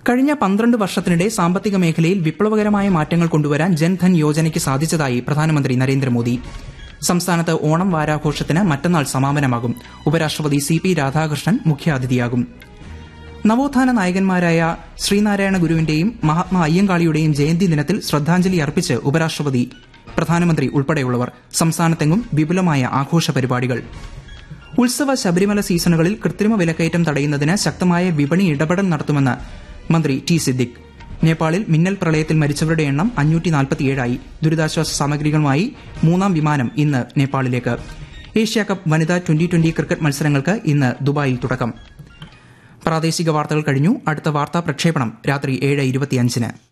കഴിഞ്ഞ പന്ത്രണ്ട് വർഷത്തിനിടെ സാമ്പത്തിക മേഖലയിൽ വിപ്ലവകരമായ മാറ്റങ്ങൾ കൊണ്ടുവരാൻ ജൻധൻ യോജനയ്ക്ക് സാധിച്ചതായി പ്രധാനമന്ത്രി നരേന്ദ്രമോദി സംസ്ഥാനത്ത് ഓണം വാരാഘോഷത്തിന് മറ്റന്നാൾ സമാപനമാകും ഉപരാഷ്ട്രപതി സി പി രാധാകൃഷ്ണൻ മുഖ്യാതിഥിയാകും നവോത്ഥാന നായകന്മാരായ ശ്രീനാരായണ ഗുരുവിന്റെയും മഹാത്മാ അയ്യങ്കാളിയുടെയും ജയന്തി ദിനത്തിൽ ശ്രദ്ധാഞ്ജലി അർപ്പിച്ച് ഉപരാഷ്ട്രപതി പ്രധാനമന്ത്രി ഉൾപ്പെടെയുള്ളവർ സംസ്ഥാനത്തെങ്ങും വിപുലമായ ആഘോഷ പരിപാടികൾ ഉത്സവ ശബരിമല സീസണുകളിൽ കൃത്രിമ വിലക്കയറ്റം തടയുന്നതിന് ശക്തമായ വിപണി ഇടപെടൽ നടത്തുമെന്ന് മന്ത്രി ടി സിദ്ദിഖ് നേപ്പാളിൽ മിന്നൽ പ്രളയത്തിൽ മരിച്ചവരുടെ എണ്ണം അഞ്ഞൂറ്റി നാൽപ്പത്തിയേഴായി ദുരിതാശ്വാസ സാമഗ്രികളുമായി മൂന്നാം വിമാനം ഇന്ന് നേപ്പാളിലേക്ക് ഏഷ്യ കപ്പ് വനിതാ ട്വന്റി ട്വന്റി ക്രിക്കറ്റ് മത്സരങ്ങൾക്ക് ഇന്ന് ദുബായിൽ തുടക്കം പ്രാദേശിക വാർത്തകൾ കഴിഞ്ഞു അടുത്ത വാർത്താ പ്രക്ഷേപണം രാത്രി ഏഴ് ഇരുപത്തിയഞ്ചിന്